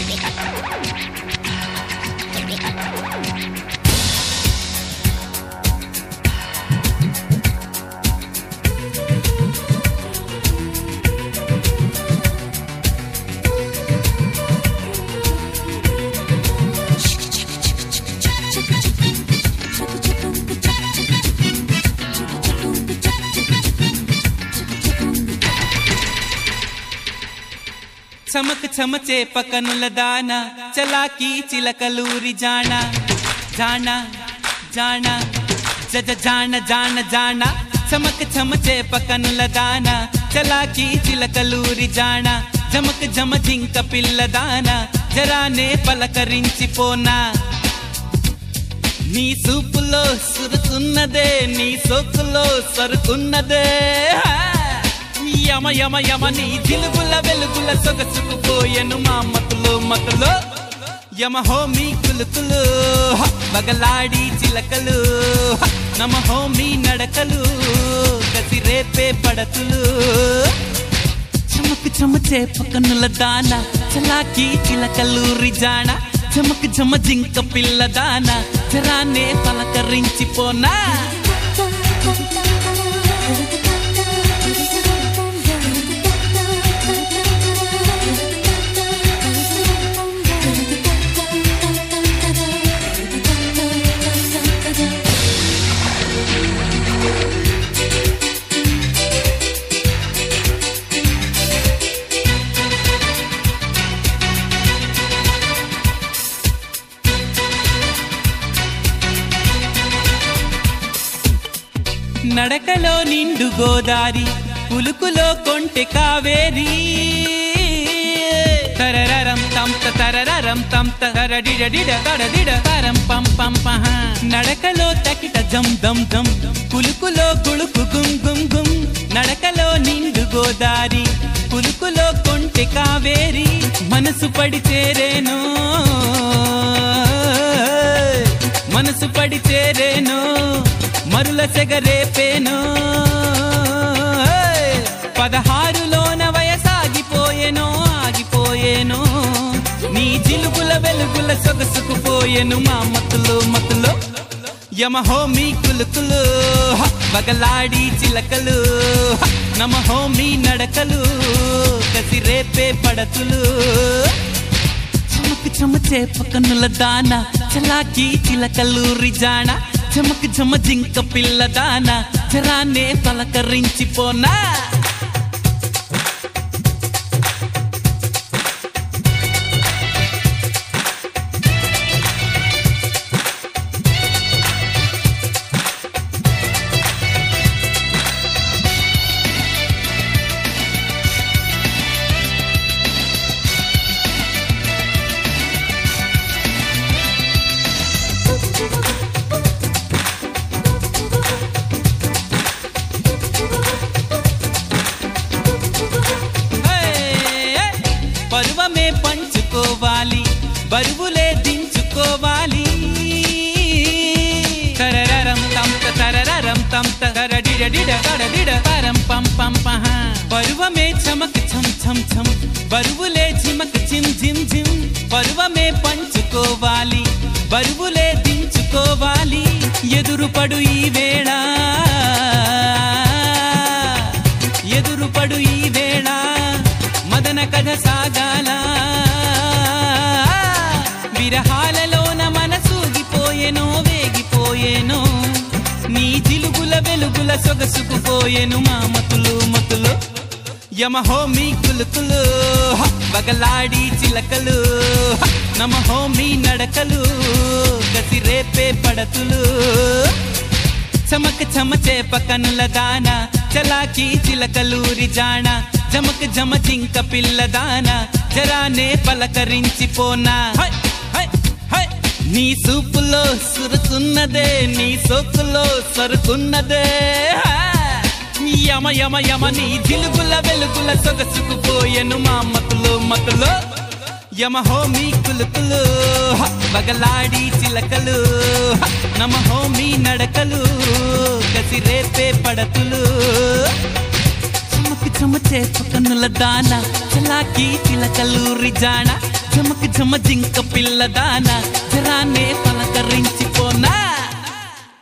చమక్ చమచే పకనుల దాన చలాకీ చిలకలూరి జాణ జాణ జాణ జజ జాణ జాణ జాణ చమక్ చమచే పకనుల దాన చలాకీ చిలకలూరి జాణ జమక్ జమ జింక పిల్ల దాన జరానే పలకరించిపోనా నీ సూపులో సురుకున్నదే నీ సోకులో సరుకున్నదే యమ యమ యమ నీ జిలుగుల వెలుగుల సొగసుకుపోయెను మా మతులో మతులో యమ హోమీ కులుకులు హ, బగలాడి చిలకలు హ, నమ హోమీ నడకలు కసిరేపే పడతులు చమక్ చమచే పకనుల దాన చలాకీ చిలకలూరి జాణ చమక్ జమ జింక పిల్ల దాన జరానే పలకరించిపోనా నడకలో నిండు గోదారి పులుకులో కొంటె కావేరి తరరరం తంత తరరరం తంత తరడిడడిడ తడదిడ తరం పం పం పహ నడకలో తకిట జం దం దం పులుకులో కుಳುకు గుం గుం గుం నడకలో నిండు గోదారి పులుకులో కొంటె కావేరి మనసు పడి చేరేను మనసు పడి చేరేను మరుల సెగరేపేను పదహారులోన వయసాగిపోయెను ఆగిపోయేను నీ జిలుగుల వెలుగుల సొగసుకుపోయెను మా మతులు మతులు యమహో మీ కులుకులు హ, బగలాడి చిలకలు హ, నమహో మీ నడకలు కసిరేపే పడతులు చమక్ చమచే పకనుల దాన చలాకీ చిలకలూరి జాణ చమక్ జమ జింక పిల్ల దాన జరానే పలకరించిపోనా హే, హే! పరువమే పంచుకోవాలి బరువులే దించుకోవాలి తరరరం తంత తరరరం తంత తరడిడడిడ తడదిడ తరం పం పం పహ పరువమే చమక్ ఛం ఛం ఛం బరువులే ఝిమక్ జిమ్ జిమ్ జిమ్ పరువమే పంచుకోవాలి బరువులే దించుకోవాలి ఎదురుపడు ఈ వేళ ఎదురుపడు ఈ వేళ మదన కథ సాగాల విరహాలలోన మనసూగిపోయెనో వేగిపోయేనో నీ జిలుగుల వెలుగుల సొగసుకుపోయెను మా మతులు మతులు యమహో మీ కులుకులు హ, బగలాడి చిలకలు హ, నమహో మీ నడకలు కసిరేపే పడతులు చమక్ చమచే పకనుల దాన చలాకీ చిలకలూరి జాణ జమక్ జమ జింక పిల్ల దాన జరానే పలకరించిపోనా హై, హై, హై. నీ సూపులో సురుకున్నదే నీ సోకులో సరుకున్నదే హా. యమ యమ యమ నీ జిలుగుల వెలుగుల సొగసుకుపోయెను మా మతులు మతులు యమహో మీ కులుకులు హ, బగలాడి చిలకలు హ, నమహో మీ నడకలు కసిరేపే పడతులు చమకు చమచే పకనుల దాన చలాకీ చిలకలూరి జాణ చెమక్ చెమ జింక పిల్లదాన జరానే పలకరించి